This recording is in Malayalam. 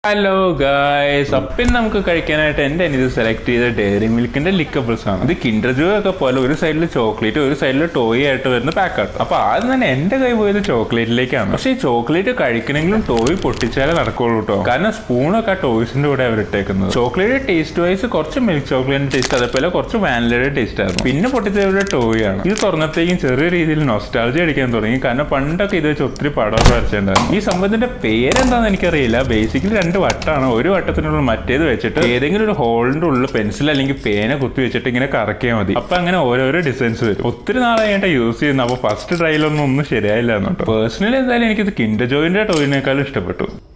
ഹലോ ഗായ്സ് അപ്പം നമുക്ക് കഴിക്കാനായിട്ട് എൻ്റെ ഇത് സെലക്ട് ചെയ്ത ഡയറി മിൽക്കിന്റെ ലിക്കബിൾസ് ആണ് ഇത് കിൻഡർ ജോയ് ഒക്കെ പോലെ ഒരു സൈഡിൽ ചോക്ലേറ്റ് ഒരു സൈഡിൽ ടോയ് ആയിട്ട് വരുന്ന പാക്കാണ് അപ്പൊ ആദ്യം തന്നെ എന്റെ കൈ പോയത് ചോക്ലേറ്റിലേക്കാണ് പക്ഷേ ഈ ചോക്ലേറ്റ് കഴിക്കണമെങ്കിലും ടോയ് പൊട്ടിച്ചാലേ നടക്കുള്ളൂ കേട്ടോ കാരണം സ്പൂണൊക്കെ ആ ടോയ്സിന്റെ കൂടെ അവർ ഇട്ടേക്കുന്നത് ചോക്ലേറ്റ് ടേസ്റ്റ് വൈസ് കുറച്ച് മിൽക്ക് ചോക്ലേറ്റിന്റെ ടേസ്റ്റ് അതേപോലെ കുറച്ച് വാനിലയുടെ ടേസ്റ്റ് ആയിരുന്നു പിന്നെ പൊട്ടിച്ചവരുടെ ടോയ് ആണ് ഇത് തുറന്നത്തേക്കും ചെറിയ രീതിയിൽ നൊസ്റ്റാൾജി അടിക്കാൻ തുടങ്ങി കാരണം പണ്ടൊക്കെ ഇത് വെച്ച് ഒത്തിരി പടമൊക്കെ വരച്ചിട്ടുണ്ടായിരുന്നു ഈ സംഭവത്തിന്റെ പേരെന്താന്ന് എനിക്കറിയില്ല ബേസിക്കലി രണ്ട് വട്ടാണ് ഒരു വട്ടത്തിനുള്ള മറ്റേത് വെച്ചിട്ട് ഏതെങ്കിലും ഒരു ഹോളിന്റെ ഉള്ളിൽ പെൻസിൽ അല്ലെങ്കിൽ പേന കുത്തി വെച്ചിട്ട് ഇങ്ങനെ കറക്കിയാൽ മതി അപ്പൊ അങ്ങനെ ഓരോരോ ഡിസൈൻസ് വരും ഒത്തിരി നാളായിട്ട് യൂസ് ചെയ്യുന്നു അപ്പൊ ഫസ്റ്റ് ട്രയലൊന്നും ഒന്നും ശരിയായില്ല കേട്ടോ പേഴ്സണലി എന്തായാലും എനിക്കിത് കിൻഡർ ജോയിന്റെ ടോയിനേക്കാളും ഇഷ്ടപ്പെട്ടു